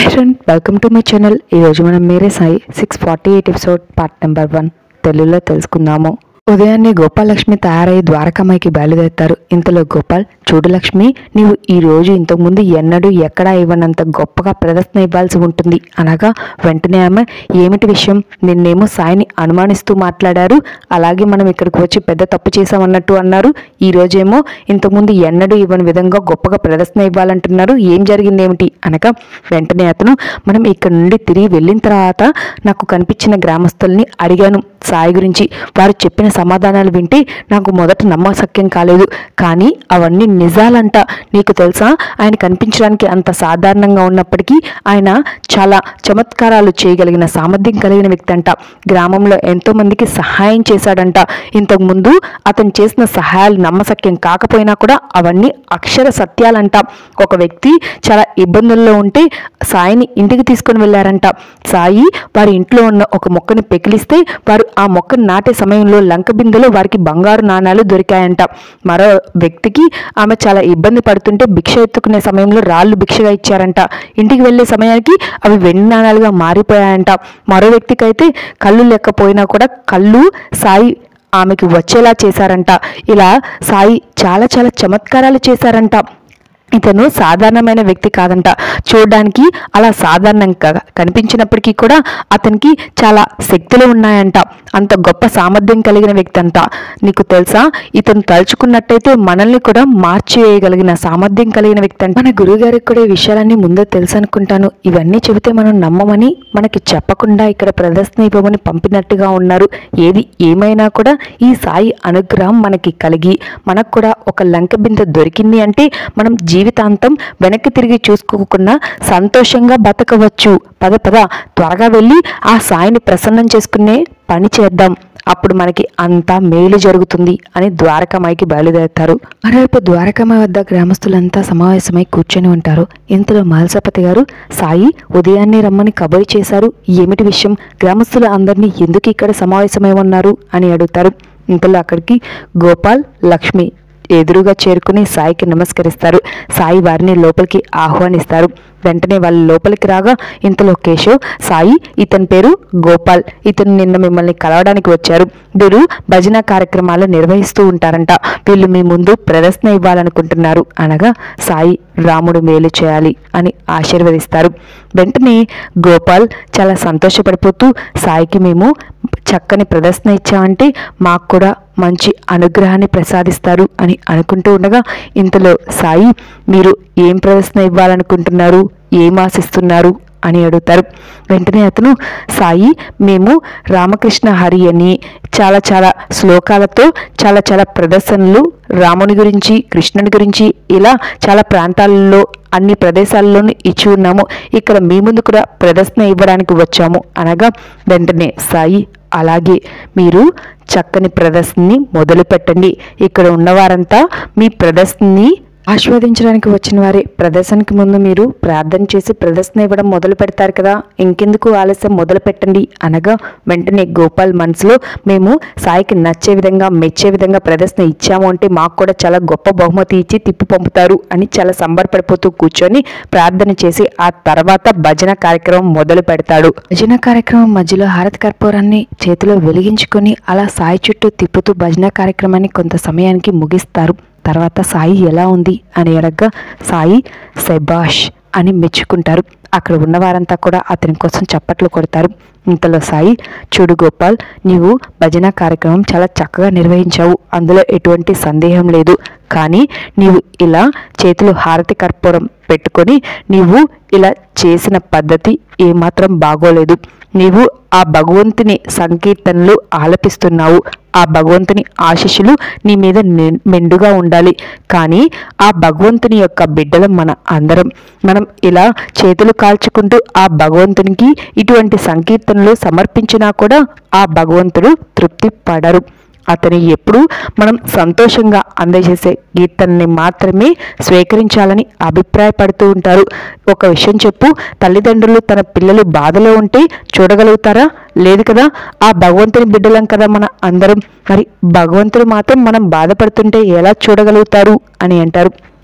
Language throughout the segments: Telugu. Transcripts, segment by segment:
hi friend welcome to my channel ఈరోజు మనం Mere Sai six forty eight episode part number one తెలుగులో తెలుసుకుందాము ఉదయాన్నే గోపాలక్ష్మి తయారై ద్వారకామాయికి బయలుదేరుతారు ఇంతలో గోపాల్ చూడు లక్ష్మి నీవు ఈ రోజు ఇంతకుముందు ఎన్నడూ ఎక్కడా ఇవ్వనంత గొప్పగా ప్రదర్శన ఇవ్వాల్సి ఉంటుంది అనగా వెంటనే ఆమె ఏమిటి విషయం నిన్నేమో సాయిని అనుమానిస్తూ మాట్లాడారు అలాగే మనం ఇక్కడికి వచ్చి పెద్ద తప్పు చేశామన్నట్టు అన్నారు ఈ రోజేమో ఇంతకుముందు ఎన్నడూ ఇవ్వని విధంగా గొప్పగా ప్రదర్శన ఇవ్వాలంటున్నారు ఏం జరిగింది ఏమిటి అనగా వెంటనే అతను మనం ఇక్కడ నుండి తిరిగి వెళ్ళిన తర్వాత నాకు కనిపించిన గ్రామస్తుల్ని అడిగాను సాయి గురించి వారు చెప్పిన సమాధానాలు వింటే నాకు మొదట నమ్మశక్యం కాలేదు కానీ అవన్నీ నిజాలంట నీకు తెలుసా ఆయన కనిపించడానికి అంత సాధారణంగా ఉన్నప్పటికీ ఆయన చాలా చమత్కారాలు చేయగలిగిన సామర్థ్యం కలిగిన వ్యక్తి అంట గ్రామంలో ఎంతో మందికి సహాయం చేశాడంట ఇంతకు ముందు అతను చేసిన సహాయాలు నమ్మశక్యం కాకపోయినా కూడా అవన్నీ అక్షర సత్యాలంట ఒక వ్యక్తి చాలా ఇబ్బందుల్లో ఉంటే సాయిని ఇంటికి తీసుకొని వెళ్ళారంట సాయి వారి ఇంట్లో ఉన్న ఒక మొక్కని పెకిలిస్తే వారు ఆ మొక్కను నాటే సమయంలో లంక బిందెలో వారికి బంగారు నాణాలు దొరికాయంట మరో వ్యక్తికి ఆమె చాలా ఇబ్బంది పడుతుంటే భిక్ష ఎత్తుకునే సమయంలో రాళ్ళు భిక్షగా ఇచ్చారంట ఇంటికి వెళ్ళే సమయానికి అవి వెండి నాణాలుగా మారిపోయాయంట మరో వ్యక్తికి అయితే కళ్ళు లేకపోయినా కూడా కళ్ళు సాయి ఆమెకి వచ్చేలా చేశారంట ఇలా సాయి చాలా చాలా చమత్కారాలు చేశారంట ఇతను సాధారణమైన వ్యక్తి కాదంట చూడడానికి అలా సాధారణంగా కనిపించినప్పటికీ కూడా అతనికి చాలా శక్తులు ఉన్నాయంట అంత గొప్ప సామర్థ్యం కలిగిన వ్యక్తి అంట నీకు తెలుసా ఇతను తలుచుకున్నట్టయితే మనల్ని కూడా మార్చివేయగలిగిన సామర్థ్యం కలిగిన వ్యక్తి అంట మన గురుగారికి కూడా ఈ విషయాలన్నీ ముందే తెలుసు అనుకుంటాను ఇవన్నీ చెబితే మనం నమ్మమని మనకి చెప్పకుండా ఇక్కడ ప్రదర్శన ఇవ్వమని పంపినట్టుగా ఉన్నారు ఏది ఏమైనా కూడా ఈ సాయి అనుగ్రహం మనకి కలిగి మనకు కూడా ఒక లంక బిందె దొరికింది అంటే మనం జీవితాంతం వెనక్కి తిరిగి చూసుకోకుండా సంతోషంగా బతకవచ్చు పద పద త్వరగా వెళ్ళి ఆ సాయిని ప్రసన్నం చేసుకునే పని చేద్దాం అప్పుడు మనకి అంతా మేలు జరుగుతుంది అని ద్వారకామాయికి బయలుదేరుతారు మరోవైపు ద్వారకామాయి వద్ద గ్రామస్తులంతా సమావేశమై కూర్చొని ఉంటారు ఇంతలో మాల్సపతి గారు సాయి ఉదయాన్నే రమ్మని కబురు చేశారు ఏమిటి విషయం గ్రామస్తులు అందరినీ ఎందుకు ఇక్కడ సమావేశమై ఉన్నారు అని అడుగుతారు ఇంతలో అక్కడికి గోపాల్ లక్ష్మి ఎదురుగా చేరుకుని సాయికి నమస్కరిస్తారు సాయి వారిని లోపలికి ఆహ్వానిస్తారు వెంటనే వాళ్ళు లోపలికి రాగా ఇంతలో కేశవ్ సాయి ఇతని పేరు గోపాల్ ఇతను నిన్న మిమ్మల్ని కలవడానికి వచ్చారు వీరు భజన కార్యక్రమాలు నిర్వహిస్తూ ఉంటారంట వీళ్ళు మీ ముందు ప్రదర్శన ఇవ్వాలనుకుంటున్నారు అనగా సాయి రాముడు మేలు చేయాలి అని ఆశీర్వదిస్తారు వెంటనే గోపాల్ చాలా సంతోషపడిపోతూ సాయికి మేము చక్కని ప్రదర్శన ఇచ్చామంటే మాకు కూడా మంచి అనుగ్రహాన్ని ప్రసాదిస్తారు అని అనుకుంటూ ఉండగా ఇంతలో సాయి మీరు ఏం ప్రదర్శన ఇవ్వాలనుకుంటున్నారు ఏం ఆశిస్తున్నారు అని అడుగుతారు వెంటనే అతను సాయి మేము రామకృష్ణ హరి అని చాలా చాలా శ్లోకాలతో చాలా చాలా ప్రదర్శనలు రాముని గురించి కృష్ణుని గురించి ఇలా చాలా ప్రాంతాలలో అన్ని ప్రదేశాల్లోనూ ఇచ్చి ఉన్నాము ఇక్కడ మీ ముందు కూడా ప్రదర్శన ఇవ్వడానికి వచ్చాము అనగా వెంటనే సాయి అలాగే మీరు చక్కని ప్రదర్శనని మొదలు పెట్టండి ఇక్కడ ఉన్నవారంతా మీ ప్రదర్శనని ఆస్వాదించడానికి వచ్చిన వారి ప్రదర్శనకి ముందు మీరు ప్రార్థన చేసి ప్రదర్శన ఇవ్వడం మొదలు పెడతారు కదా ఇంకెందుకు ఆలస్యం మొదలు పెట్టండి అనగా వెంటనే గోపాల్ మనసులో మేము సాయికి నచ్చే విధంగా మెచ్చే విధంగా ప్రదర్శన ఇచ్చాము అంటే మాకు కూడా చాలా గొప్ప బహుమతి ఇచ్చి తిప్పి పంపుతారు అని చాలా సంబరపడిపోతూ కూర్చొని ప్రార్థన చేసి ఆ తర్వాత భజన కార్యక్రమం మొదలు పెడతాడు భజన కార్యక్రమం మధ్యలో హారతి కర్పూరాన్ని చేతిలో వెలిగించుకొని అలా సాయి చుట్టూ తిప్పుతూ భజన కార్యక్రమాన్ని కొంత సమయానికి ముగిస్తారు తర్వాత సాయి ఎలా ఉంది అని అడగగా సాయి సెబాష్ అని మెచ్చుకుంటారు అక్కడ ఉన్నవారంతా కూడా అతని కోసం చప్పట్లు కొడతారు ఇంతలో సాయి చూడు గోపాల్ నీవు భజన కార్యక్రమం చాలా చక్కగా నిర్వహించావు అందులో ఎటువంటి సందేహం లేదు కానీ నీవు ఇలా చేతిలో హారతి కర్పూరం పెట్టుకొని నీవు ఇలా చేసిన పద్ధతి ఏమాత్రం బాగోలేదు నీవు ఆ భగవంతుని సంకీర్తనలు ఆలపిస్తున్నావు ఆ భగవంతుని ఆశీస్సులు నీ మీద ని- మెండుగా ఉండాలి కానీ ఆ భగవంతుని యొక్క బిడ్డలం మన అందరం మనం ఇలా చేతులు కాల్చుకుంటూ ఆ భగవంతునికి ఇటువంటి సంకీర్తనలు సమర్పించినా కూడా ఆ భగవంతుడు తృప్తి పడరు అతని ఎప్పుడూ మనం సంతోషంగా అందజేసే కీర్తనని మాత్రమే స్వీకరించాలని అభిప్రాయపడుతూ ఉంటారు ఒక విషయం చెప్పు తల్లిదండ్రులు తన పిల్లలు బాధలో ఉంటే చూడగలుగుతారా లేదు కదా ఆ భగవంతుని బిడ్డలం కదా మన అందరం మరి భగవంతుడు మాత్రం మనం బాధపడుతుంటే ఎలా చూడగలుగుతారు అని అంటారు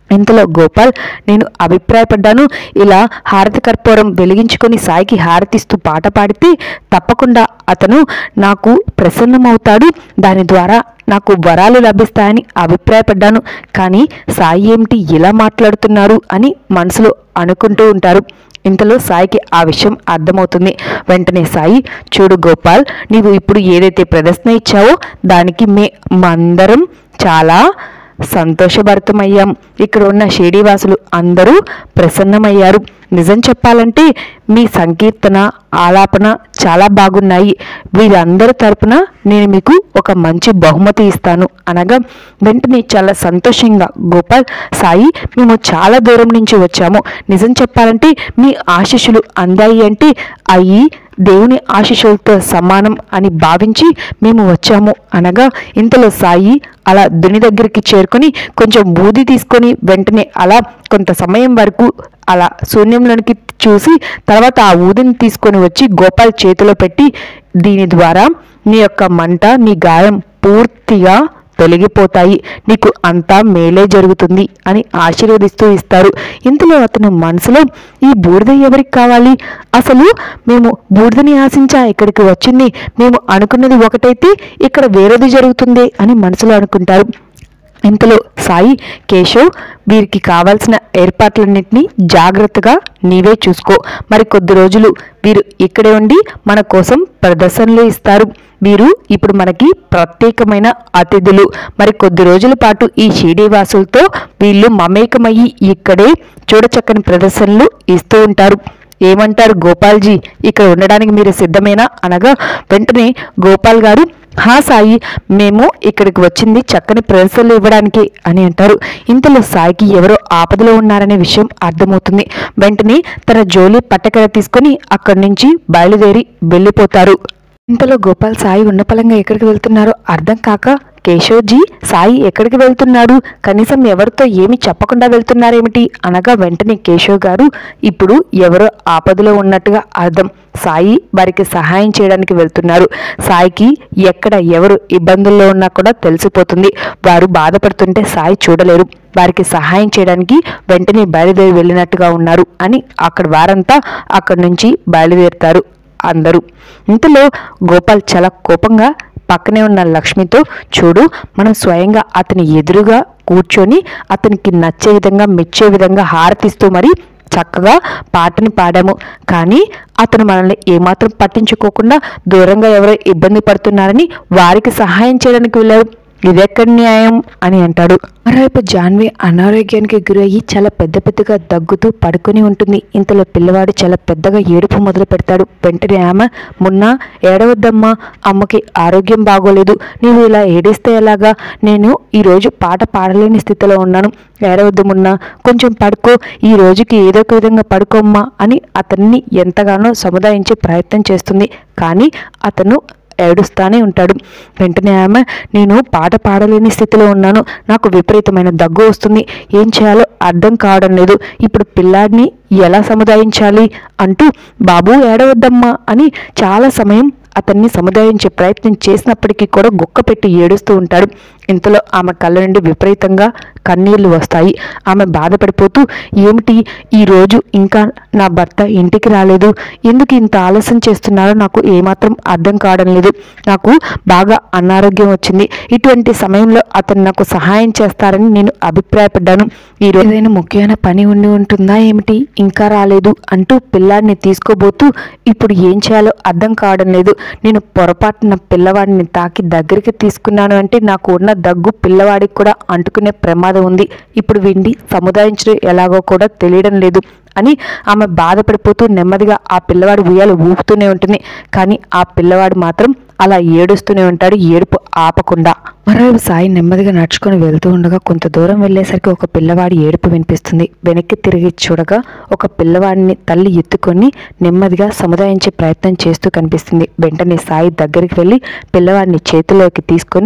ఇంతలో గోపాల్ నేను అభిప్రాయపడ్డాను ఇలా హారతి కర్పూరం వెలిగించుకొని సాయికి హారతిస్తూ పాట పాడితే తప్పకుండా అతను నాకు ప్రసన్నమవుతాడు దాని ద్వారా నాకు వరాలు లభిస్తాయని అభిప్రాయపడ్డాను కానీ సాయి ఏమిటి ఇలా మాట్లాడుతున్నారు అని మనసులో అనుకుంటూ ఉంటారు ఇంతలో సాయికి ఆ విషయం అర్థమవుతుంది వెంటనే సాయి చూడు గోపాల్ నీవు ఇప్పుడు ఏదైతే ప్రదర్శన ఇచ్చావో దానికి మే మందరం చాలా సంతోషభరితమయ్యాం ఇక్కడ ఉన్న షేడీవాసులు అందరూ ప్రసన్నమయ్యారు నిజం చెప్పాలంటే మీ సంకీర్తన ఆలాపన చాలా బాగున్నాయి వీరందరి తరపున నేను మీకు ఒక మంచి బహుమతి ఇస్తాను అనగా వెంటనే చాలా సంతోషంగా గోపాల్ సాయి మేము చాలా దూరం నుంచి వచ్చాము నిజం చెప్పాలంటే మీ ఆశీస్సులు అందాయి అంటే అయ్యి దేవుని ఆశీస్సులతో సమానం అని భావించి మేము వచ్చాము అనగా ఇంతలో సాయి అలా దుని దగ్గరికి చేరుకొని కొంచెం బూది తీసుకొని వెంటనే అలా కొంత సమయం వరకు అలా శూన్యంలోనికి చూసి తర్వాత ఆ ఊదిని తీసుకొని వచ్చి గోపాల్ చేతిలో పెట్టి దీని ద్వారా నీ యొక్క మంట నీ గాయం పూర్తిగా తొలగిపోతాయి నీకు అంతా మేలే జరుగుతుంది అని ఆశీర్వదిస్తూ ఇస్తారు ఇంతలో అతను మనసులో ఈ బూడిద ఎవరికి కావాలి అసలు మేము బూడిదని ఆశించా ఇక్కడికి వచ్చింది మేము అనుకున్నది ఒకటైతే ఇక్కడ వేరేది జరుగుతుంది అని మనసులో అనుకుంటారు ఇంతలో సాయి కేశవ్ వీరికి కావాల్సిన ఏర్పాట్లన్నింటినీ జాగ్రత్తగా నీవే చూసుకో మరి కొద్ది రోజులు వీరు ఇక్కడే ఉండి మన కోసం ప్రదర్శనలు ఇస్తారు వీరు ఇప్పుడు మనకి ప్రత్యేకమైన అతిథులు మరి కొద్ది రోజుల పాటు ఈ షిడీవాసులతో వీళ్ళు మమేకమయ్యి ఇక్కడే చూడచక్కని ప్రదర్శనలు ఇస్తూ ఉంటారు ఏమంటారు గోపాల్జీ ఇక్కడ ఉండడానికి మీరు సిద్ధమేనా అనగా వెంటనే గోపాల్ గారు హా సాయి మేము ఇక్కడికి వచ్చింది చక్కని ప్రదర్శనలు ఇవ్వడానికి అని అంటారు ఇంతలో సాయికి ఎవరో ఆపదలో ఉన్నారనే విషయం అర్థమవుతుంది వెంటనే తన జోలి పట్టకర తీసుకొని అక్కడి నుంచి బయలుదేరి వెళ్ళిపోతారు ఇంతలో గోపాల్ సాయి ఉన్నపలంగా ఎక్కడికి వెళ్తున్నారో అర్థం కాక కేశవ్జీ సాయి ఎక్కడికి వెళ్తున్నాడు కనీసం ఎవరితో ఏమి చెప్పకుండా వెళ్తున్నారేమిటి అనగా వెంటనే కేశవ్ గారు ఇప్పుడు ఎవరో ఆపదలో ఉన్నట్టుగా అర్థం సాయి వారికి సహాయం చేయడానికి వెళ్తున్నారు సాయికి ఎక్కడ ఎవరు ఇబ్బందుల్లో ఉన్నా కూడా తెలిసిపోతుంది వారు బాధపడుతుంటే సాయి చూడలేరు వారికి సహాయం చేయడానికి వెంటనే బయలుదేరి వెళ్ళినట్టుగా ఉన్నారు అని అక్కడ వారంతా అక్కడి నుంచి బయలుదేరుతారు అందరూ ఇంతలో గోపాల్ చాలా కోపంగా పక్కనే ఉన్న లక్ష్మితో చూడు మనం స్వయంగా అతని ఎదురుగా కూర్చొని అతనికి నచ్చే విధంగా మెచ్చే విధంగా హారతిస్తూ మరి చక్కగా పాటని పాడాము కానీ అతను మనల్ని ఏమాత్రం పట్టించుకోకుండా దూరంగా ఎవరో ఇబ్బంది పడుతున్నారని వారికి సహాయం చేయడానికి వెళ్ళారు ఇదెక్కడి న్యాయం అని అంటాడు మరోవైపు జాన్వి అనారోగ్యానికి గురయ్యి చాలా పెద్ద పెద్దగా దగ్గుతూ పడుకొని ఉంటుంది ఇంతలో పిల్లవాడు చాలా పెద్దగా ఏడుపు మొదలు పెడతాడు వెంటనే ఆమె మున్న ఏడవద్దమ్మా అమ్మకి ఆరోగ్యం బాగోలేదు నీవు ఇలా ఏడిస్తే ఎలాగా నేను ఈరోజు పాట పాడలేని స్థితిలో ఉన్నాను ఏడవద్దు మున్న కొంచెం పడుకో ఈ రోజుకి ఏదో ఒక విధంగా పడుకోమ్మా అని అతన్ని ఎంతగానో సముదాయించే ప్రయత్నం చేస్తుంది కానీ అతను ఏడుస్తానే ఉంటాడు వెంటనే ఆమె నేను పాట పాడలేని స్థితిలో ఉన్నాను నాకు విపరీతమైన దగ్గు వస్తుంది ఏం చేయాలో అర్థం కావడం లేదు ఇప్పుడు పిల్లాడిని ఎలా సముదాయించాలి అంటూ బాబు ఏడవద్దమ్మా అని చాలా సమయం అతన్ని సముదాయించే ప్రయత్నం చేసినప్పటికీ కూడా గుక్క పెట్టి ఏడుస్తూ ఉంటాడు ఇంతలో ఆమె కళ్ళ నుండి విపరీతంగా కన్నీళ్లు వస్తాయి ఆమె బాధపడిపోతూ ఏమిటి ఈ రోజు ఇంకా నా భర్త ఇంటికి రాలేదు ఎందుకు ఇంత ఆలస్యం చేస్తున్నారో నాకు ఏమాత్రం అర్థం కావడం లేదు నాకు బాగా అనారోగ్యం వచ్చింది ఇటువంటి సమయంలో అతను నాకు సహాయం చేస్తారని నేను అభిప్రాయపడ్డాను ఈ రోజు ఏదైనా ముఖ్యమైన పని ఉండి ఉంటుందా ఏమిటి ఇంకా రాలేదు అంటూ పిల్లాడిని తీసుకోబోతూ ఇప్పుడు ఏం చేయాలో అర్థం కావడం లేదు నేను పొరపాటున పిల్లవాడిని తాకి దగ్గరికి తీసుకున్నాను అంటే నాకు ఉన్న దగ్గు పిల్లవాడికి కూడా అంటుకునే ప్రమాదం ఉంది ఇప్పుడు వీడిని సముదాయించడం ఎలాగో కూడా తెలియడం లేదు అని ఆమె బాధపడిపోతూ నెమ్మదిగా ఆ పిల్లవాడు ఉయ్యాలు ఊపుతూనే ఉంటుంది కానీ ఆ పిల్లవాడు మాత్రం అలా ఏడుస్తూనే ఉంటాడు ఏడుపు ఆపకుండా మరోవైపు సాయి నెమ్మదిగా నడుచుకొని వెళ్తూ ఉండగా కొంత దూరం వెళ్ళేసరికి ఒక పిల్లవాడి ఏడుపు వినిపిస్తుంది వెనక్కి తిరిగి చూడగా ఒక పిల్లవాడిని తల్లి ఎత్తుకొని నెమ్మదిగా సముదాయించే ప్రయత్నం చేస్తూ కనిపిస్తుంది వెంటనే సాయి దగ్గరికి వెళ్ళి పిల్లవాడిని చేతిలోకి తీసుకొని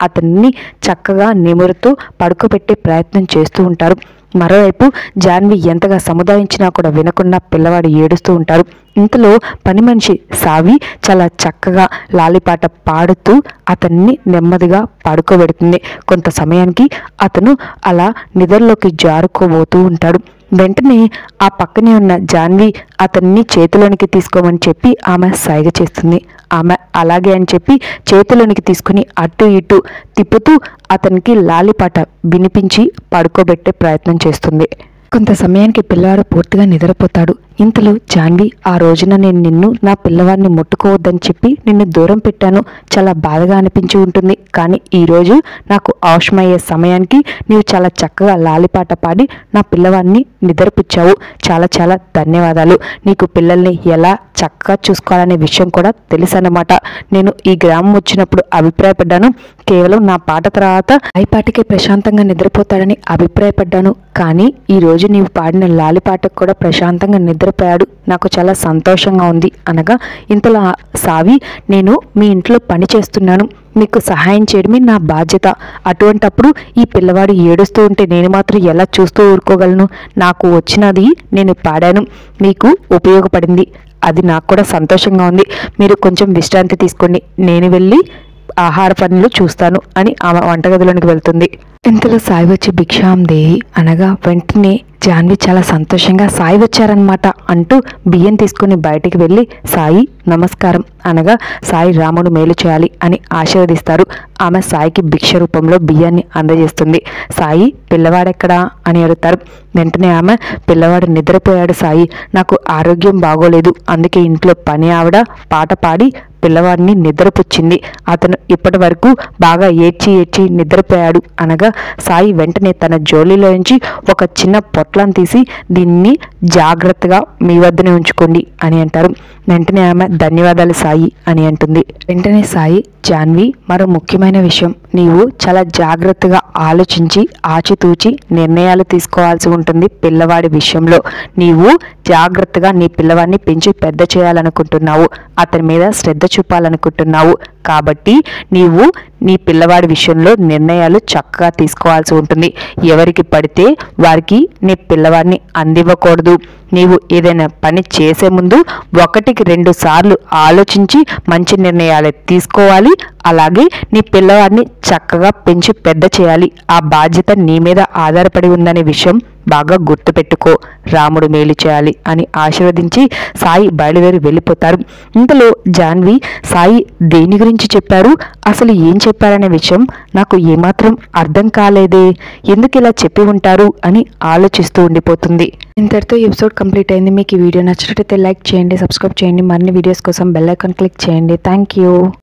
అతన్ని చక్కగా నిమురుతూ పడుకోబెట్టే ప్రయత్నం చేస్తూ ఉంటారు మరోవైపు జాన్వి ఎంతగా సముదాయించినా కూడా వినకుండా పిల్లవాడు ఏడుస్తూ ఉంటారు ఇంతలో పని మనిషి సావి చాలా చక్కగా లాలిపాట పాడుతూ అతన్ని నెమ్మదిగా పడుకోబెడుతుంది కొంత సమయానికి అతను అలా నిద్రలోకి జారుకోబోతూ ఉంటాడు వెంటనే ఆ పక్కనే ఉన్న జాన్వి అతన్ని చేతిలోనికి తీసుకోమని చెప్పి ఆమె సైగ చేస్తుంది ఆమె అలాగే అని చెప్పి చేతిలోనికి తీసుకుని అటు ఇటు తిప్పుతూ అతనికి లాలిపాట వినిపించి పడుకోబెట్టే ప్రయత్నం చేస్తుంది కొంత సమయానికి పిల్లవాడు పూర్తిగా నిద్రపోతాడు ఇంతలో జాన్వి ఆ రోజున నేను నిన్ను నా పిల్లవాడిని ముట్టుకోవద్దని చెప్పి నిన్ను దూరం పెట్టాను చాలా బాధగా అనిపించి ఉంటుంది కానీ ఈరోజు నాకు అవసరమయ్యే సమయానికి నీవు చాలా చక్కగా లాలిపాట పాడి నా పిల్లవాడిని నిద్రపుచ్చావు చాలా చాలా ధన్యవాదాలు నీకు పిల్లల్ని ఎలా చక్కగా చూసుకోవాలనే విషయం కూడా తెలుసు అన్నమాట నేను ఈ గ్రామం వచ్చినప్పుడు అభిప్రాయపడ్డాను కేవలం నా పాట తర్వాత ఐపాటికే ప్రశాంతంగా నిద్రపోతాడని అభిప్రాయపడ్డాను కానీ ఈ రోజు నీవు పాడిన లాలిపాటకు కూడా ప్రశాంతంగా నిద్రపోయాడు నాకు చాలా సంతోషంగా ఉంది అనగా ఇంతలో ఆ సావి నేను మీ ఇంట్లో పని చేస్తున్నాను మీకు సహాయం చేయడమే నా బాధ్యత అటువంటప్పుడు ఈ పిల్లవాడు ఏడుస్తూ ఉంటే నేను మాత్రం ఎలా చూస్తూ ఊరుకోగలను నాకు వచ్చినది నేను పాడాను మీకు ఉపయోగపడింది అది నాకు కూడా సంతోషంగా ఉంది మీరు కొంచెం విశ్రాంతి తీసుకోండి నేను వెళ్ళి ఆహార పనులు చూస్తాను అని ఆమె వంటగదిలోనికి వెళ్తుంది ఇంతలో సాయి వచ్చి భిక్షాం దేహి అనగా వెంటనే జాన్వి చాలా సంతోషంగా సాయి వచ్చారనమాట అంటూ బియ్యం తీసుకుని బయటికి వెళ్ళి సాయి నమస్కారం అనగా సాయి రాముడు మేలు చేయాలి అని ఆశీర్వదిస్తారు ఆమె సాయికి భిక్ష రూపంలో బియ్యాన్ని అందజేస్తుంది సాయి పిల్లవాడెక్కడా అని అడుగుతారు వెంటనే ఆమె పిల్లవాడు నిద్రపోయాడు సాయి నాకు ఆరోగ్యం బాగోలేదు అందుకే ఇంట్లో పని ఆవిడ పాట పాడి పిల్లవాడిని నిద్రపుచ్చింది అతను ఇప్పటి వరకు బాగా ఏడ్చి ఏడ్చి నిద్రపోయాడు అనగా సాయి వెంటనే తన జోలిలోంచి ఒక చిన్న పొట్లం తీసి దీన్ని జాగ్రత్తగా మీ వద్దనే ఉంచుకోండి అని అంటారు వెంటనే ఆమె ధన్యవాదాలు సాయి అని అంటుంది వెంటనే సాయి జాన్వి మరో ముఖ్యమైన విషయం నీవు చాలా జాగ్రత్తగా ఆలోచించి ఆచితూచి నిర్ణయాలు తీసుకోవాల్సి ఉంటుంది పిల్లవాడి విషయంలో నీవు జాగ్రత్తగా నీ పిల్లవాడిని పెంచి పెద్ద చేయాలనుకుంటున్నావు అతని మీద శ్రద్ధ చూపాలనుకుంటున్నావు కాబట్టి నీవు నీ పిల్లవాడి విషయంలో నిర్ణయాలు చక్కగా తీసుకోవాల్సి ఉంటుంది ఎవరికి పడితే వారికి నీ పిల్లవాడిని అందివ్వకూడదు నీవు ఏదైనా పని చేసే ముందు ఒకటికి రెండు సార్లు ఆలోచించి మంచి నిర్ణయాలు తీసుకోవాలి అలాగే నీ పిల్లవాడిని చక్కగా పెంచి పెద్ద చేయాలి ఆ బాధ్యత నీ మీద ఆధారపడి ఉందనే విషయం బాగా గుర్తుపెట్టుకో రాముడు మేలు చేయాలి అని ఆశీర్వదించి సాయి బయలుదేరి వెళ్ళిపోతారు ఇంతలో జాన్వి సాయి దేని గురించి చెప్పారు అసలు ఏం చెప్పారనే విషయం నాకు ఏమాత్రం అర్థం కాలేదే ఎందుకు ఇలా చెప్పి ఉంటారు అని ఆలోచిస్తూ ఉండిపోతుంది ఇంతటితో ఎపిసోడ్ కంప్లీట్ అయింది మీకు ఈ వీడియో నచ్చినట్లయితే లైక్ చేయండి సబ్స్క్రైబ్ చేయండి మరిన్ని వీడియోస్ కోసం బెల్ ఐకాన్ క్లిక్ చేయండి థ్యాంక్ యూ